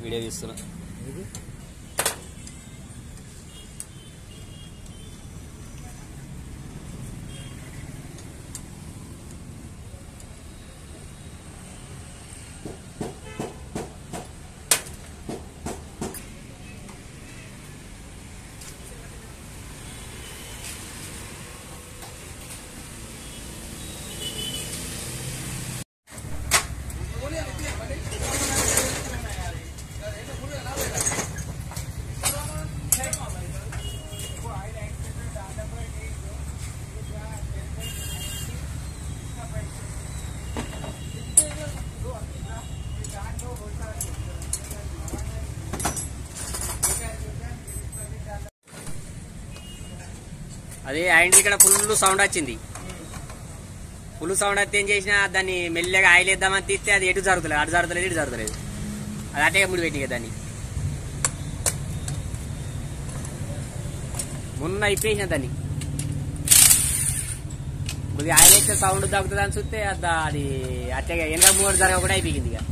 Video తీస్తున్నా అది ఆయన ఇక్కడ ఫుల్ సౌండ్ వచ్చింది ఫుల్ సౌండ్ వస్తే ఏం చేసినా దాన్ని మెల్లగా ఆయిల్ వేద్దామని తీస్తే అది ఎటు జరుగుతలేదు అటు జరుగుతలేదు ఇటు జరుగుతలేదు అది అటే ముడి పెట్టి కదా దాన్ని మొన్న ఇప్పేసిన దాన్ని కొద్దిగా ఆయిల్ వేస్తే సౌండ్ తగ్గుతుంది అని చూస్తే అది అది అట్టే వెనక మూడు జరగ కూడా అయిపోయింది ఇక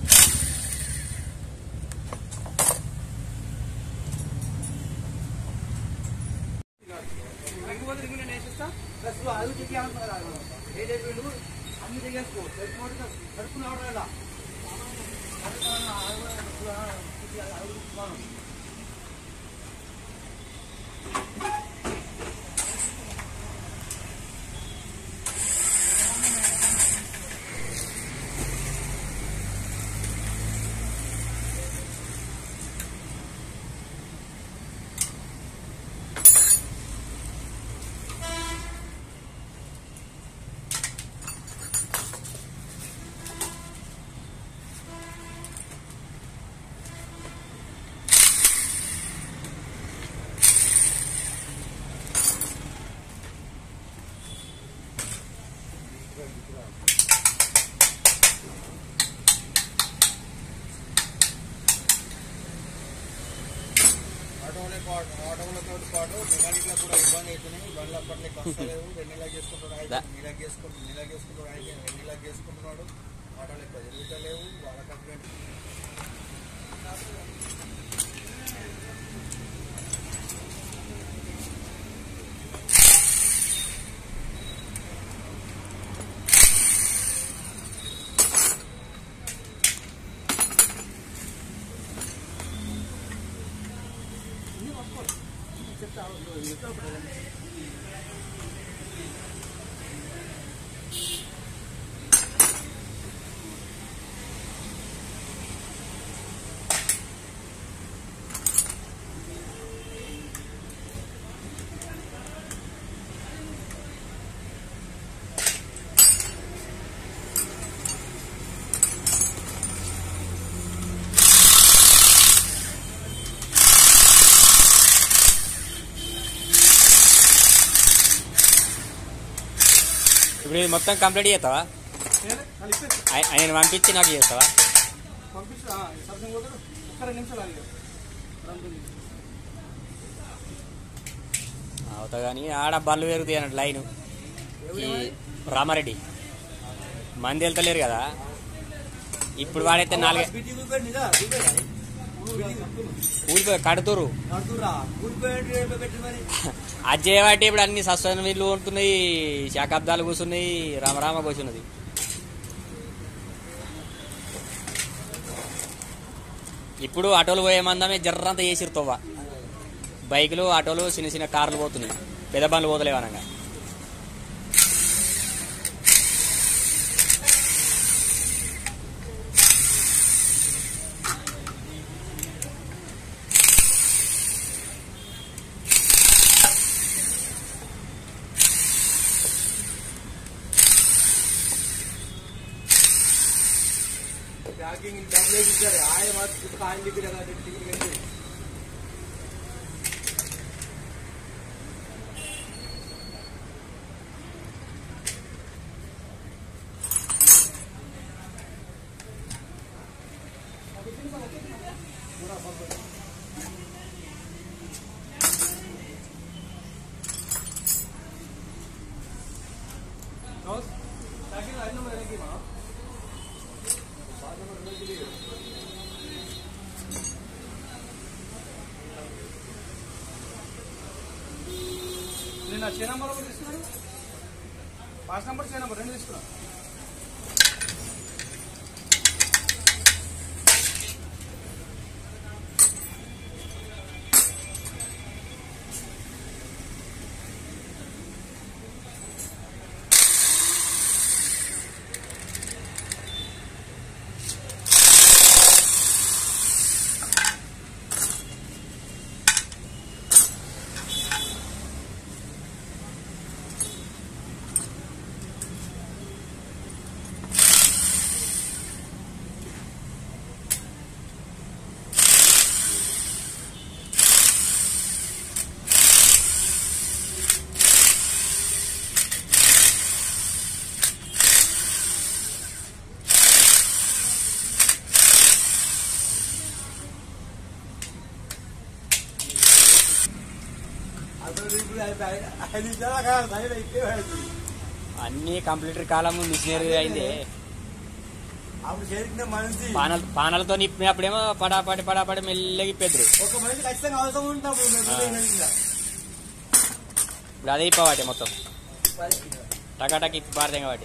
ఆటోలే పాటు ఆటోలతో పాటు మెకానిక్లకు కూడా ఇబ్బంది అవుతున్నాయి బండ్లు అప్పట్లకి వస్తలేవు వెన్నెలా చేసుకుంటున్నాడు దా- నీలా చేసుకుంటు నీలా చేసుకుంటున్నాడు అయితే వెన్నెలా చేసుకుంటున్నాడు ఆటోలు ఎక్కువ తిరుగుతలేవు వాళ్ళ కంప్లైంట్ ఇప్పుడు ఇది మొత్తం కంప్లీట్ చేస్తావా ఆయ- ఆయన పంపించి నాకు చేస్తావా పంపిస్తా సబ్జెక్ట్ పోతాడు ఒక్క రెండు నిమిషాలు ఆగి అవుతా కానీ ఆడ బళ్ళు పెరుగుతాయి అన్నట్టు లైన్ ఈ రామారెడ్డి మంది వెళ్తలేరు కదా ఇప్పుడు వాడైతే నాలుగే బిడ్డి ఊరిపోయింది ఇదా? ఊరిపోయిందా? ఊరిపోయి కడుతురు నడుతుర్రా? ఊరిపోయింది రేపే పెట్టి మరి అది చేయబట్టి ఇప్పుడు అన్ని సస్వన వీళ్ళు ఉంటున్నాయి శాకాబ్దాలు కూర్చున్నాయి రామరామ కూర్చున్నది ఇప్పుడు ఆటోలు పోయే మందమే జర్రంత చేసిరుతోవా బైకులు ఆటోలు చిన్న చిన్న కార్లు పోతున్నాయి పెద్ద బండ్లు పోతలేవు అనగా ప్యాకింగ్ డబ్బులు ఇచ్చారు ఆయన మాత్రం ఆయన దగ్గర కదా టికెట్ కట్టి నేను చే నెంబర్ ఒకటి తీసుకున్నాను పాస్ నెంబర్ చే నెంబర్ రెండు తీసుకున్నాను అన్ని కంప్యూటర్ కాలము మిషనరీ అయింది అప్పుడు చేరిన మనిషి పానల్ పానలతో నిప్పినప్పుడేమో పడాపడి పడాపడి మెల్లగా ఇప్పేద్దరు ఒక మనిషి ఖచ్చితంగా అవసరం ఉంటాము ఇప్పుడు అదే ఇప్పవాటి మొత్తం టకాటకి ఇప్పి పారదేం కాబట్టి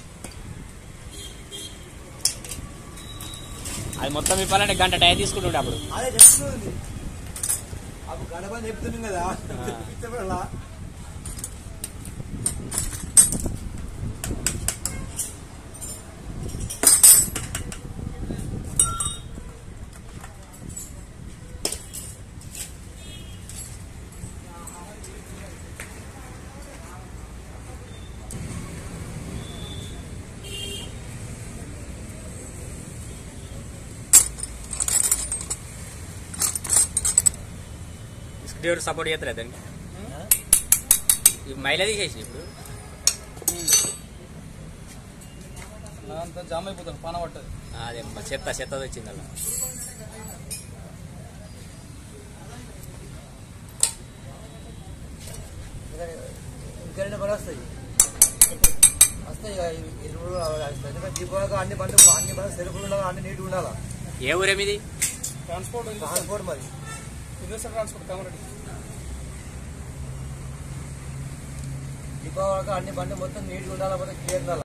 అది మొత్తం ఇప్పాలంటే గంట టైం తీసుకుంటుండే అప్పుడు అదే చెప్తుంది అప్పుడు గడప చెప్తున్నాం కదా చెప్తే స్క్రీన్ సపోర్ట్ చేస్తలేదు దానికి ఈ మైలేజ్ తీసేసి ఇప్పుడు అంతా జామ్ అయిపోతాను పాన పట్టదు అదే మా చెత్త చెత్త వచ్చింది అలా ఇంకెన్ని పని వస్తాయి వస్తాయి ఇక ఎరువులు అవి వస్తాయి. ఎందుకంటే దీపావళికి అన్ని బండ్లు అన్ని బండ్లు సెల్ఫ్లు ఉండాలి అన్ని నీట్గా ఉండాలి ఏ ఊరేమిది ట్రాన్స్పోర్ట్ ట్రాన్స్పోర్ట్ మరి ఇండస్ట్రియల్ ట్రాన్స్పోర్ట్ కామారెడ్డి దీపావళికి అన్ని బండ్లు మొత్తం నీట్గా ఉండాలి మొత్తం క్లియర్ ఉండాలి